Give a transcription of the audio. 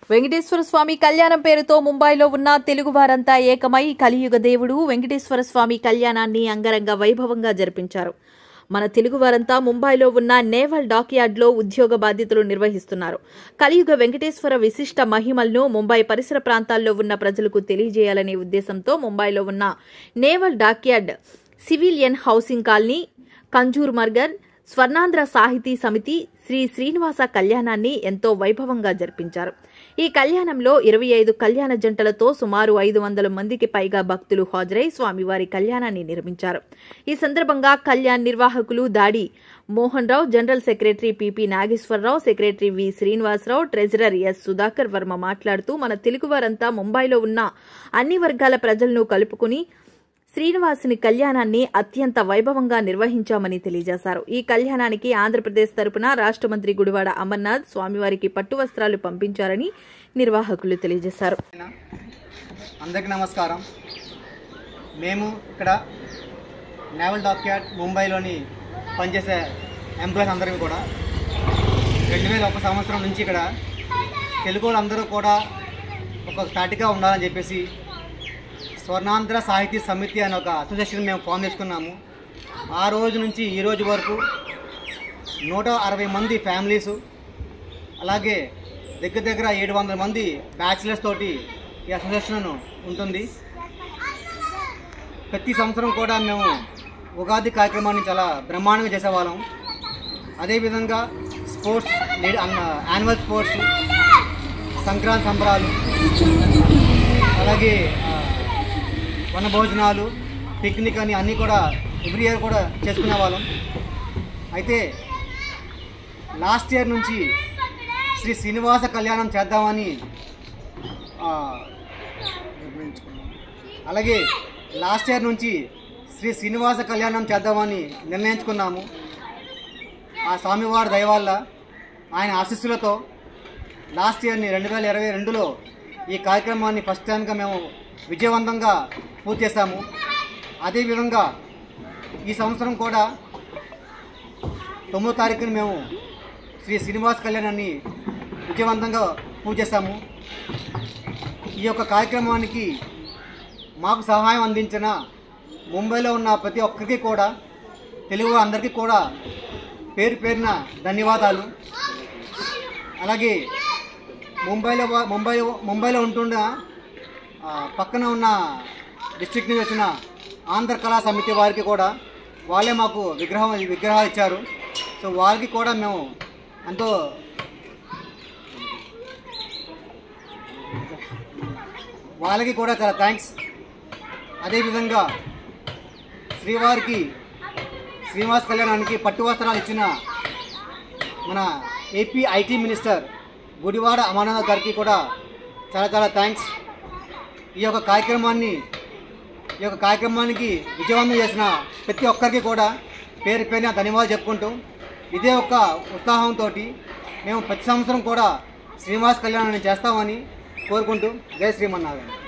వెంకటేశ్వర స్వామి కళ్యాణం పేరుతో ముంబైలో ఉన్న తెలుగు వారంతా ఏకమై కలియుగ దేవుడు వెంకటేశ్వర స్వామి కళ్యాణాన్ని అంగరంగ వైభవంగా జరిపించారు మన తెలుగు వారంతా ముంబైలో ఉన్న నేవల్ డాక్యార్డ్లో ఉద్యోగ బాధ్యతలు నిర్వహిస్తున్నారు కలియుగ వెంకటేశ్వర విశిష్ట మహిమలను ముంబై పరిసర ప్రాంతాల్లో ఉన్న ప్రజలకు తెలియజేయాలనే ఉద్దేశంతో ముంబైలో ఉన్న naval dockyard civilian housing colony Kanjurmarg Swarnandhra Sahiti Samiti Shri Srinivasa కళ్యాణాన్ని ఎంతో వైభవంగా జరిపించారు ఈ కళ్యాణంలో ఇరవై ఐదు కళ్యాణ జంటలతో సుమారు ఐదు వందల మందికి పైగా భక్తులు హాజరై స్వామివారి కళ్యాణాన్ని నిర్మించారు ఈ సందర్భంగా కళ్యాణ్ నిర్వాహకులు Dadi Mohan Rao general secretary PP Nageswararao secretary V Srinivasarao treasurer S Sudhakar Varma మాట్లాడుతూ మన తెలుగువారంతా ముంబైలో ఉన్న అన్ని వర్గాల ప్రజలను కలుపుకుని శ్రీనివాసుని కళ్యాణాన్ని అత్యంత వైభవంగా నిర్వహించామని తెలియజేశారు ఈ కళ్యాణానికి ఆంధ్రప్రదేశ్ తరపున రాష్ట్ర మంత్రి గుడివాడ అమర్నాథ్ స్వామివారికి పట్టు వస్త్రాలు పంపించారని నిర్వాహకులు తెలియజేశారు అందరికీ నమస్కారం మేము ఇక్కడ నేవల్ డాక్యార్డ్ ముంబైలోని పనిచేసే ఎంప్లాయీస్ అందరికీ కూడా రెండు వేల ఒక సంవత్సరం నుంచి ఇక్కడ తెలుగు వాళ్ళందరూ కూడా ఒక తాటిగా ఉండాలని చెప్పేసి స్వర్ణాంధ్ర సాహితీ సమితి అనే ఒక అసోసియేషన్ మేము ఫామ్ చేసుకున్నాము ఆ రోజు నుంచి ఈ రోజు వరకు నూట అరవై మంది ఫ్యామిలీసు అలాగే దగ్గర దగ్గర ఏడు వందల మంది బ్యాచిలర్స్ తోటి ఈ అసోసియేషన్ ఉంటుంది ప్రతి సంవత్సరం కూడా మేము ఉగాది కార్యక్రమాన్ని చాలా బ్రహ్మాండంగా చేసేవాళ్ళం అదేవిధంగా sports lady annual sports Sankranti సంబరాలు అలాగే ఆ, వన భోజనాలు పిక్నిక్ అని అన్నీ కూడా ఎవ్రీ ఇయర్ కూడా చేసుకునే వాళ్ళం అయితే లాస్ట్ ఇయర్ నుంచి శ్రీ శ్రీనివాస కళ్యాణం చేద్దామని ఆ, నిర్ణయించుకున్నాం. అలాగే లాస్ట్ ఇయర్ నుంచి శ్రీ శ్రీనివాస కళ్యాణం చేద్దామని నిర్ణయించుకున్నాము ఆ స్వామివారి దయ వల్ల ఆయన ఆశీస్సులతో లాస్ట్ ఇయర్ని రెండు వేల ఇరవై రెండులో ఈ కార్యక్రమాన్ని ఫస్ట్ టైంగా మేము విజయవంతంగా పూర్తి చేశాము అదేవిధంగా ఈ సంవత్సరం కూడా తొమ్మిదో తారీఖున మేము శ్రీ శ్రీనివాస్ కళ్యాణాన్ని విజయవంతంగా పూజ చేశాము ఈ యొక్క కార్యక్రమానికి మాకు సహాయం అందించిన ముంబైలో ఉన్న ప్రతి ఒక్కరికి కూడా తెలుగు అందరికీ కూడా పేరు పేరున ధన్యవాదాలు అలాగే ముంబైలో వా- ముంబై ముంబైలో ఉంటున్న ఆ, పక్కన ఉన్న డిస్ట్రిక్ట్ నుంచి వచ్చిన ఆంధ్ర కళా సమితి వారికి కూడా వాళ్ళే మాకు విగ్రహం విగ్రహాలు ఇచ్చారు సో వారికి కూడా మేము ఎంతో వాళ్ళకి కూడా చాలా థ్యాంక్స్ అదేవిధంగా శ్రీవారికి శ్రీనివాస్ కళ్యాణానికి పట్టు వస్త్రాలు ఇచ్చిన మన AP IT minister Gudivada Amarnath గారికి కూడా చాలా చాలా థ్యాంక్స్ ఈ యొక్క కార్యక్రమాన్ని ఈ యొక్క కార్యక్రమానికి విజయవంతం చేసిన ప్రతి ఒక్కరికి కూడా పేరు పేరున ధన్యవాదాలు చెప్పుకుంటూ ఇదే ఒక ఉత్సాహంతో మేము ప్రతి సంవత్సరం కూడా శ్రీనివాస్ కళ్యాణాన్ని చేస్తామని కోరుకుంటూ జై శ్రీమన్నారాయణ